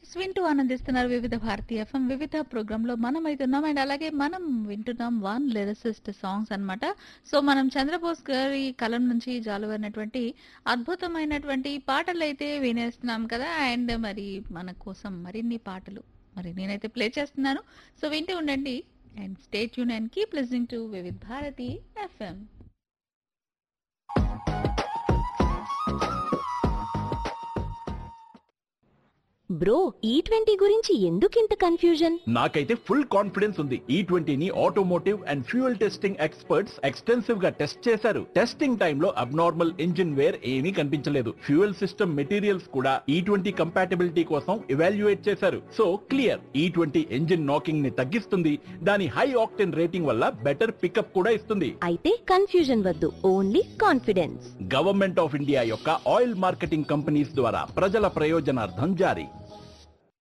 వింటూ ఆనందిస్తున్నారు వివిధ భారతి ఎఫ్ఎం వివిధ ప్రోగ్రామ్ లో మనం అవుతున్నాం అండ్ అలాగే మనం వింటున్నాం వన్ లిరిసిస్ట్ సాంగ్స్ అన్నమాట సో మనం చంద్రబోస్ గారి కలం నుంచి జాలువైనటువంటి అద్భుతమైనటువంటి పాటలు అయితే వినేస్తున్నాం కదా అండ్ మరి మన కోసం మరిన్ని పాటలు మరి నేనైతే ప్లే చేస్తున్నాను సో వింటూ ఉండండి and stay tune and keep listening to Vividh Bharati FM bro E twenty గురించి ఎందుకింత కన్ఫ్యూజన్ నాకైతే ఫుల్ కాన్ఫిడెన్స్ ఉంది ఈ ట్వంటీని automotive and fuel testing experts extensive గా టెస్ట్ చేశారు టెస్టింగ్ టైంలో అబ్నార్మల్ ఇంజిన్ వేర్ ఏమీ కనిపించలేదు ఫ్యూయల్ సిస్టమ్ మెటీరియల్స్ కూడా ఈ ట్వంటీ కంపాటబిలిటీ కోసం ఎవాల్యుయేట్ చేశారు so clear E twenty engine knocking ని తగ్గిస్తుంది దాని హై ఆక్టెన్ రేటింగ్ వల్ల బెటర్ పికప్ కూడా ఇస్తుంది అయితే కన్ఫ్యూజన్ వద్దు only confidence government of India యొక్క ఆయిల్ మార్కెటింగ్ కంపెనీస్ ద్వారా ప్రజల ప్రయోజనార్థం జారీ